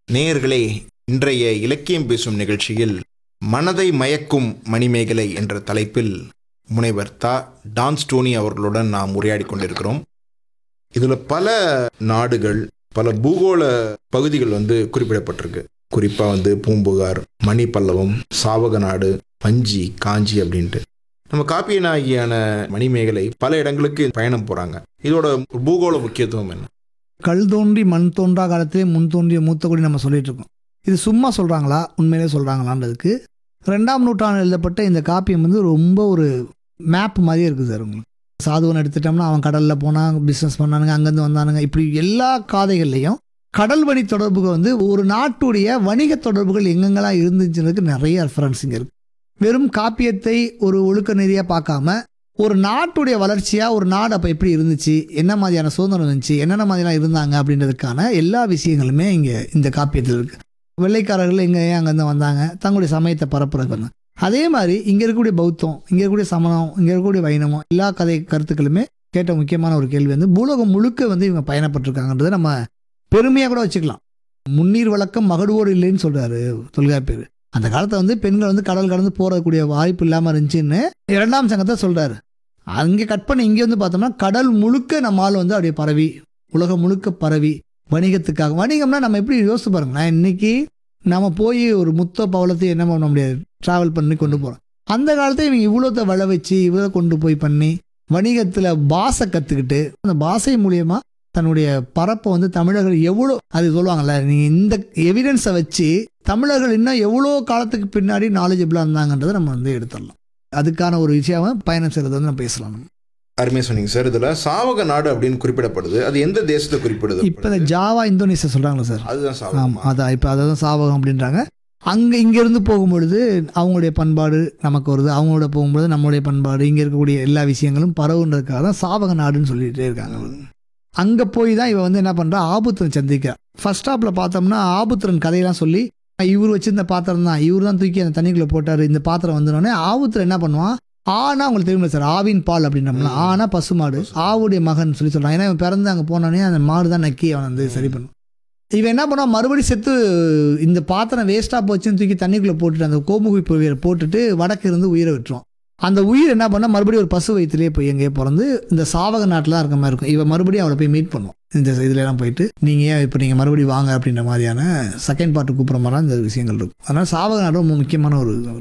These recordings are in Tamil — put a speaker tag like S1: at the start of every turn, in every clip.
S1: நேயர்களே இன்றைய இலக்கியம் பேசும் நிகழ்ச்சியில் மனதை மயக்கும் மணிமேகலை என்ற தலைப்பில் முனைவர் தா டான் ஸ்டோனி அவர்களுடன் நாம் உரையாடி கொண்டிருக்கிறோம் இதில் பல நாடுகள் பல பூகோள பகுதிகள் வந்து குறிப்பிடப்பட்டிருக்கு குறிப்பாக வந்து பூம்புகார் மணிப்பல்லவம் சாவக நாடு பஞ்சி காஞ்சி அப்படின்ட்டு நம்ம காப்பியனாகியான மணிமேகலை பல இடங்களுக்கு பயணம் போகிறாங்க இதோட பூகோள முக்கியத்துவம் என்ன
S2: கல் தோன்றி மண் தோன்றா காலத்திலே முன் தோன்றிய மூத்த குடி நம்ம சொல்லிட்டு இருக்கோம் இது சும்மா சொல்கிறாங்களா உண்மையிலே சொல்கிறாங்களான்றதுக்கு ரெண்டாம் நூற்றாண்டு எழுதப்பட்ட இந்த காப்பியம் வந்து ரொம்ப ஒரு மேப் மாதிரியே இருக்குது சார் உங்களுக்கு சாதுவன் எடுத்துட்டோம்னா அவன் கடலில் போனான் பிஸ்னஸ் பண்ணானுங்க அங்கேருந்து வந்தானுங்க இப்படி எல்லா காதைகள்லையும் கடல் வழி தொடர்புகள் வந்து ஒரு நாட்டுடைய வணிக தொடர்புகள் எங்கெங்கெல்லாம் இருந்துச்சுன்றதுக்கு நிறைய ரெஃபரன்ஸ் இங்கே இருக்குது வெறும் காப்பியத்தை ஒரு ஒழுக்க நெறியாக பார்க்காம ஒரு நாட்டுடைய வளர்ச்சியாக ஒரு நாடு அப்போ எப்படி இருந்துச்சு என்ன மாதிரியான சுதந்திரம் இருந்துச்சு என்னென்ன மாதிரிலாம் இருந்தாங்க அப்படின்றதுக்கான எல்லா விஷயங்களுமே இங்கே இந்த காப்பியத்தில் இருக்குது வெள்ளைக்காரர்கள் எங்கே ஏன் அங்கேருந்து வந்தாங்க தங்களுடைய சமயத்தை பரப்புறதுக்கு வந்தாங்க அதே மாதிரி இங்கே இருக்கக்கூடிய பௌத்தம் இங்கே இருக்கக்கூடிய சமணம் இங்கே இருக்கக்கூடிய வைணவம் எல்லா கதை கருத்துக்களுமே கேட்ட முக்கியமான ஒரு கேள்வி வந்து பூலோகம் முழுக்க வந்து இவங்க பயணப்பட்டிருக்காங்கன்றதை நம்ம பெருமையாக கூட வச்சுக்கலாம் முன்னீர் வழக்கம் மகடுவோடு இல்லைன்னு சொல்கிறாரு தொல்காப்பியர் அந்த காலத்தை வந்து பெண்கள் வந்து கடல் கடந்து போறக்கூடிய வாய்ப்பு இல்லாமல் இருந்துச்சுன்னு இரண்டாம் சங்கத்தை சொல்கிறாரு அங்கே கட் பண்ணி இங்கே வந்து பார்த்தோம்னா கடல் முழுக்க நம்ம ஆள் வந்து அப்படியே பரவி உலகம் முழுக்க பரவி வணிகத்துக்காக வணிகம்னா நம்ம எப்படி யோசிச்சு பாருங்களேன் இன்னைக்கு நம்ம போய் ஒரு முத்த பவளத்தை என்ன பண்ண முடியாது ட்ராவல் பண்ணி கொண்டு போகிறோம் அந்த காலத்துல இவங்க இவ்வளோத்த வள வச்சு இவ்வளோ கொண்டு போய் பண்ணி வணிகத்தில் பாஷை கற்றுக்கிட்டு அந்த பாஷை மூலியமாக தன்னுடைய பரப்பை வந்து தமிழர்கள் எவ்வளோ அது சொல்லுவாங்கல்ல நீங்கள் இந்த எவிடன்ஸை வச்சு தமிழர்கள் இன்னும் எவ்வளோ காலத்துக்கு பின்னாடி நாலேஜபிளாக இருந்தாங்கன்றதை நம்ம வந்து எடுத்துடலாம் அதுக்கான ஒரு விஷயம் பயணம் செய்கிறது வந்து நம்ம பேசலாம் நம்ம.
S1: அருமையா சொன்னீங்க சார் இதுல சாவக நாடு அப்படின்னு குறிப்பிடப்படுது அது எந்த தேசத்தை குறிப்பிடுது
S2: இப்போ இந்த ஜாவா இந்தோனேசியா சொல்கிறாங்களா சார்
S1: அதுதான்
S2: ஆமாம்
S1: சாவகம்
S2: அதான் இப்போ அதை தான் சாவகம் அப்படின்றாங்க அங்கே இங்கேருந்து போகும்பொழுது அவங்களுடைய பண்பாடு நமக்கு வருது அவங்களோட போகும்பொழுது நம்மளுடைய பண்பாடு இங்கே இருக்கக்கூடிய எல்லா விஷயங்களும் பரவுன்றதுக்காக தான் சாவக நாடுன்னு சொல்லிகிட்டே இருக்காங்க அங்கே போய் தான் இவன் வந்து என்ன பண்ணுறா ஆபுத்திரன் சந்திக்கிறா ஃபர்ஸ்ட் ஸ்டாப்பில் பார்த்தோம்னா ஆபுத்திரன் கதையெல்லாம் சொல்லி இவர் வச்சிருந்த பாத்திரம் தான் இவர் தான் தூக்கி அந்த தண்ணிக்குள்ளே போட்டார் இந்த பாத்திரம் வந்தோடனே ஆபுத்திரன் என்ன பண்ணுவான் ஆனா உங்களுக்கு தெரியுமா சார் ஆவின் பால் அப்படின்னம்னா
S1: ம்.
S2: ஆனா பசுமாடு ஆவுடைய மகன் சொல்லி சொல்றான் ஏன்னா இவன் பிறந்து அங்கே போனோடனே அந்த மாடு தான் நக்கி அவன் வந்து சரி பண்ணும் இவன் என்ன பண்ணுவான் மறுபடியும் செத்து இந்த பாத்திரம் வேஸ்ட்டாக போச்சுன்னு தூக்கி தண்ணிக்குள்ளே போட்டுட்டு அந்த கோமுகி புவியரை போட்டுட்டு வடக்கு இருந்து உயிரை விட்டுருவான் அந்த உயிர் என்ன பண்ணால் மறுபடியும் ஒரு பசு வயிற்றுலேயே போய் எங்கேயோ பிறந்து இந்த சாவக நாட்டில் தான் இருக்க மாதிரி இருக்கும் இவன் மறுபடியும் அவளை போய் மீட் பண்ணுவோம் இந்த இதுல எல்லாம் போயிட்டு நீங்கள் ஏன் இப்போ நீங்கள் மறுபடியும் வாங்க அப்படின்ற மாதிரியான செகண்ட் பார்ட்டு கூப்பிட்ற மாதிரி இந்த விஷயங்கள் இருக்கும் அதனால் சாவக நாடு ரொம்ப முக்கியமான ஒரு இது.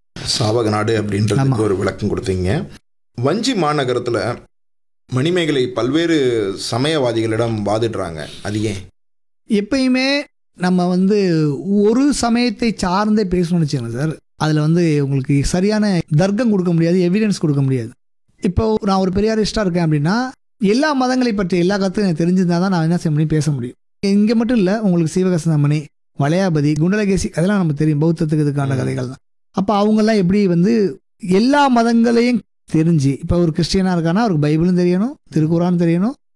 S1: சாவக நாடு அப்படின்றதுக்கு
S2: ஆமா.
S1: ஒரு விளக்கம் கொடுத்தீங்க வஞ்சி மாநகரத்துல மணிமேகலை பல்வேறு சமயவாதிகளிடம் வாதிடுறாங்க அது ஏன்
S2: எப்பயுமே நம்ம வந்து ஒரு சமயத்தை சார்ந்தே பேசணும்னு வச்சுக்கோங்க சார் அதில் வந்து உங்களுக்கு சரியான தர்க்கம் கொடுக்க முடியாது எவிடன்ஸ் கொடுக்க முடியாது இப்போ நான் ஒரு பெரியாரிஸ்டாக இருக்கேன் அப்படின்னா எல்லா மதங்களை பற்றி எல்லா கருத்தும் எனக்கு தெரிஞ்சிருந்தா தான் நான் என்ன செய்ய முடியும் பேச முடியும் இங்கே மட்டும் இல்லை உங்களுக்கு சிவகசந்தமணி வளையாபதி குண்டலகேசி அதெல்லாம் நமக்கு தெரியும் பௌத்தத்துக்கு இதுக்கான
S1: ம்.
S2: கதைகள் தான் அப்போ அவங்கெல்லாம் எப்படி வந்து எல்லா மதங்களையும் தெரிஞ்சு இப்போ ஒரு கிறிஸ்டியனாக இருக்கானா அவருக்கு பைபிளும் தெரியணும் திருக்குறான் தெரியணும்